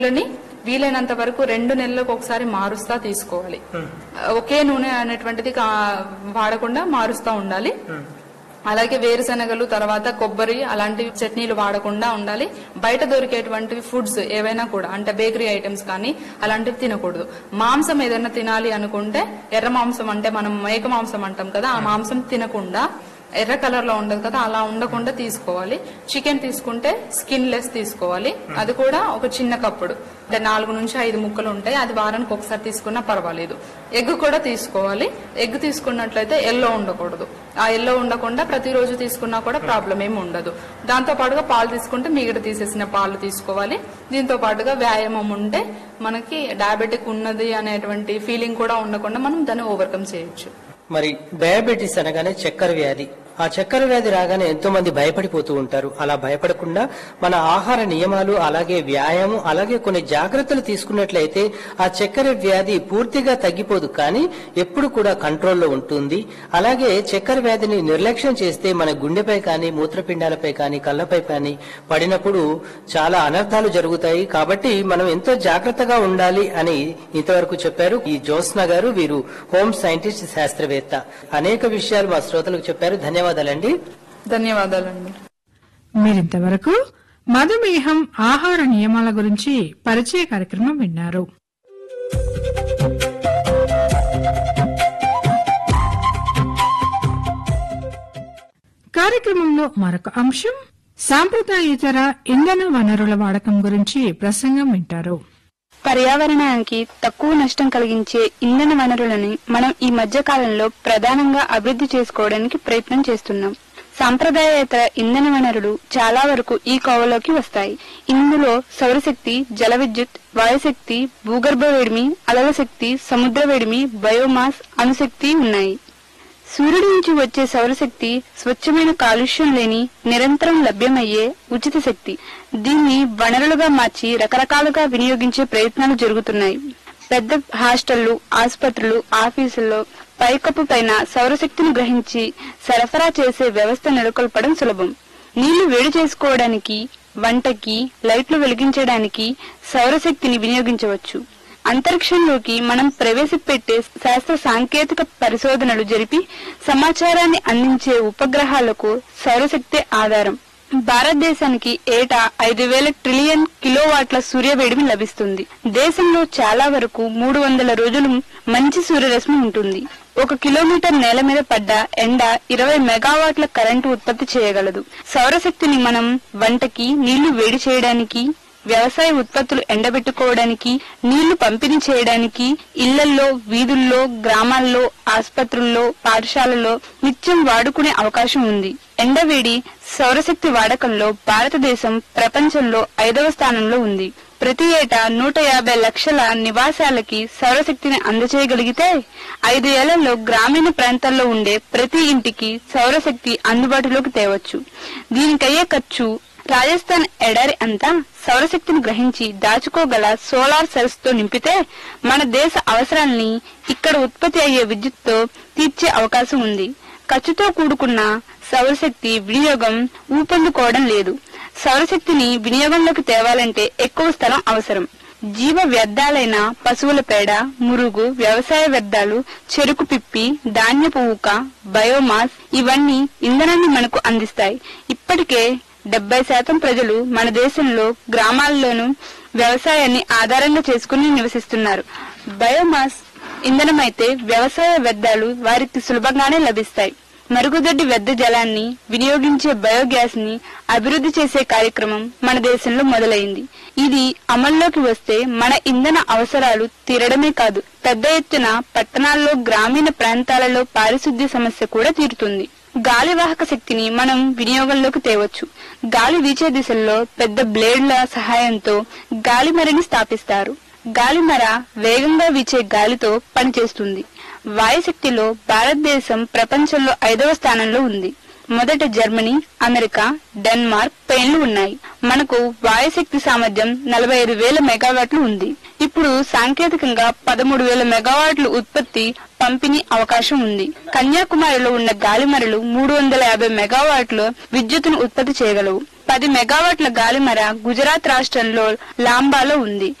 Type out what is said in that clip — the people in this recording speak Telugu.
ని వీలైనంత వరకు రెండు నెలలకు ఒకసారి మారుస్తా తీసుకోవాలి ఒకే నూనె అనేటువంటిది కా- వాడకుండా మారుస్తా ఉండాలి అలాగే వేరుశనగలు తర్వాత కొబ్బరి అలాంటి చట్నీలు వాడకుండా ఉండాలి బయట దొరికేటువంటి ఫుడ్స్ ఏవైనా కూడా అంటే బేకరీ ఐటమ్స్ కానీ అలాంటివి తినకూడదు మాంసం ఏదైనా తినాలి అనుకుంటే ఎర్ర మాంసం అంటే మనం మేక మాంసం అంటాం కదా ఆ మాంసం తినకుండా ఎర్ర కలర్ లో ఉండదు కదా అలా ఉండకుండా తీసుకోవాలి చికెన్ తీసుకుంటే స్కిన్ లెస్ తీసుకోవాలి అది కూడా ఒక చిన్న కప్పుడు అంటే నాలుగు నుంచి ఐదు ముక్కలు ఉంటాయి అది వారానికి ఒకసారి తీసుకున్నా పర్వాలేదు ఎగ్ కూడా తీసుకోవాలి ఎగ్ తీసుకున్నట్లయితే ఎల్లో ఉండకూడదు ఆ ఎల్లో ఉండకుండా ప్రతిరోజు తీసుకున్నా కూడా ప్రాబ్లం ఏమి ఉండదు దాంతో పాటుగా పాలు తీసుకుంటే మిగతా తీసేసిన పాలు తీసుకోవాలి దీంతో పాటుగా వ్యాయామం ఉంటే మనకి డయాబెటిక్ ఉన్నది అనేటువంటి ఫీలింగ్ కూడా ఉండకుండా మనం దాన్ని ఓవర్కమ్ చేయొచ్చు మరి డయాబెటీస్ అనగానే చక్కెర వ్యాధి ఆ చక్కెర వ్యాధి రాగానే ఎంతో మంది భయపడిపోతూ ఉంటారు అలా భయపడకుండా మన ఆహార నియమాలు అలాగే వ్యాయామం అలాగే కొన్ని జాగ్రత్తలు తీసుకున్నట్లయితే ఆ చక్కెర వ్యాధి పూర్తిగా తగ్గిపోదు కానీ ఎప్పుడు కూడా కంట్రోల్లో ఉంటుంది అలాగే చక్కెర వ్యాధిని నిర్లక్ష్యం చేస్తే మన గుండెపై కానీ మూత్రపిండాలపై కానీ కళ్ళపై కానీ పడినప్పుడు చాలా అనర్థాలు జరుగుతాయి కాబట్టి మనం ఎంతో జాగ్రత్తగా ఉండాలి అని ఇంతవరకు చెప్పారు ఈ జ్యోత్స్న గారు వీరు హోమ్ సైంటిస్ట్ శాస్త్రవేత్త అనేక విషయాలు మా శ్రోతలకు చెప్పారు ధన్యవాదాలండి ధన్యవాదాలండి మీరింతవరకు మధుమేహం ఆహార నియమాల గురించి పరిచయ కార్యక్రమం విన్నారు కార్యక్రమంలో మరొక అంశం సాంప్రదాయేతర ఇంధన వనరుల వాడకం గురించి ప్రసంగం వింటారు పర్యావరణానికి తక్కువ నష్టం కలిగించే ఇంధన వనరులని మనం ఈ మధ్య కాలంలో ప్రధానంగా అభివృద్ధి చేసుకోవడానికి ప్రయత్నం చేస్తున్నాం సాంప్రదాయేతర ఇంధన వనరులు చాలా వరకు ఈ కోవలోకి వస్తాయి ఇందులో సౌరశక్తి జల విద్యుత్ వాయుశక్తి భూగర్భ వేడిమి అలల శక్తి సముద్ర వేడిమి బయోమాస్ అణుశక్తి ఉన్నాయి సూర్యుడి నుంచి వచ్చే సౌరశక్తి స్వచ్ఛమైన కాలుష్యం లేని నిరంతరం లభ్యమయ్యే ఉచిత శక్తి దీన్ని వనరులుగా మార్చి రకరకాలుగా వినియోగించే ప్రయత్నాలు జరుగుతున్నాయి పెద్ద హాస్టళ్లు ఆసుపత్రులు ఆఫీసుల్లో పైకప్పు పైన సౌరశక్తిని గ్రహించి సరఫరా చేసే వ్యవస్థ నెలకొల్పడం సులభం నీళ్లు వేడి చేసుకోవడానికి వంటకి లైట్లు వెలిగించడానికి సౌరశక్తిని వినియోగించవచ్చు అంతరిక్షంలోకి మనం ప్రవేశపెట్టే శాస్త్ర సాంకేతిక పరిశోధనలు జరిపి సమాచారాన్ని అందించే ఉపగ్రహాలకు సౌరశక్తే ఆధారం భారతదేశానికి ఏటా ఐదు వేల ట్రిలియన్ కిలోవాట్ల సూర్యవేడిమి లభిస్తుంది దేశంలో చాలా వరకు మూడు వందల రోజులు మంచి సూర్యరశ్మి ఉంటుంది ఒక కిలోమీటర్ నేల మీద పడ్డ ఎండ ఇరవై మెగావాట్ల కరెంటు ఉత్పత్తి చేయగలదు సౌరశక్తిని మనం వంటకి నీళ్లు వేడి చేయడానికి వ్యవసాయ ఉత్పత్తులు ఎండబెట్టుకోవడానికి నీళ్లు పంపిణీ చేయడానికి ఇళ్లల్లో వీధుల్లో గ్రామాల్లో ఆసుపత్రుల్లో పాఠశాలల్లో నిత్యం వాడుకునే అవకాశం ఉంది ఎండవేడి సౌరశక్తి వాడకంలో భారతదేశం ప్రపంచంలో ఐదవ స్థానంలో ఉంది ప్రతి ఏటా నూట యాభై లక్షల నివాసాలకి సౌరశక్తిని అందజేయగలిగితే ఐదు ఏళ్లలో గ్రామీణ ప్రాంతాల్లో ఉండే ప్రతి ఇంటికి సౌరశక్తి అందుబాటులోకి తేవచ్చు దీనికయ్యే ఖర్చు రాజస్థాన్ ఎడారి అంతా సౌరశక్తిని గ్రహించి దాచుకోగల సోలార్ సెల్స్ తో నింపితే మన దేశ అవసరాల్ని ఇక్కడ ఉత్పత్తి అయ్యే విద్యుత్తో తీర్చే అవకాశం ఉంది ఖర్చుతో కూడుకున్న సౌరశక్తి వినియోగం ఊపందుకోవడం లేదు సౌరశక్తిని వినియోగంలోకి తేవాలంటే ఎక్కువ స్థలం అవసరం జీవ వ్యర్థాలైన పశువుల పేడ మురుగు వ్యవసాయ వ్యర్థాలు చెరుకు పిప్పి ధాన్యపు ఊక బయోమాస్ ఇవన్నీ ఇంధనాన్ని మనకు అందిస్తాయి ఇప్పటికే డెబ్బై శాతం ప్రజలు మన దేశంలో గ్రామాల్లోనూ వ్యవసాయాన్ని ఆధారంగా చేసుకుని నివసిస్తున్నారు బయోమాస్ ఇంధనమైతే వ్యవసాయ వ్యర్థాలు వారికి సులభంగానే లభిస్తాయి మరుగుదొడ్డి వ్యర్థ జలాన్ని వినియోగించే బయోగ్యాస్ ని అభివృద్ధి చేసే కార్యక్రమం మన దేశంలో మొదలైంది ఇది అమల్లోకి వస్తే మన ఇంధన అవసరాలు తీరడమే కాదు పెద్ద ఎత్తున పట్టణాల్లో గ్రామీణ ప్రాంతాలలో పారిశుద్ధ్య సమస్య కూడా తీరుతుంది గాలి వాహక శక్తిని మనం వినియోగంలోకి తేవచ్చు గాలి వీచే దిశల్లో పెద్ద బ్లేడ్ల సహాయంతో గాలిమరిని స్థాపిస్తారు గాలిమర వేగంగా వీచే గాలితో పనిచేస్తుంది వాయుశక్తిలో భారతదేశం ప్రపంచంలో ఐదవ స్థానంలో ఉంది మొదట జర్మనీ అమెరికా డెన్మార్క్ స్పెయిన్లు ఉన్నాయి మనకు వాయుశక్తి సామర్థ్యం నలభై ఐదు వేల మెగావాట్లు ఉంది ఇప్పుడు ఇప్పుడు సాంకేతికంగా పదమూడు వేల మెగావాట్లు ఉత్పత్తి పంపిణీ అవకాశం ఉంది కన్యాకుమారిలో ఉన్న గాలిమరలు మూడు వందల యాభై మెగావాట్ల విద్యుత్తును ఉత్పత్తి చేయగలవు పది మెగావాట్ల గాలిమర గుజరాత్ రాష్ట్రంలో లాంబాలో ఉంది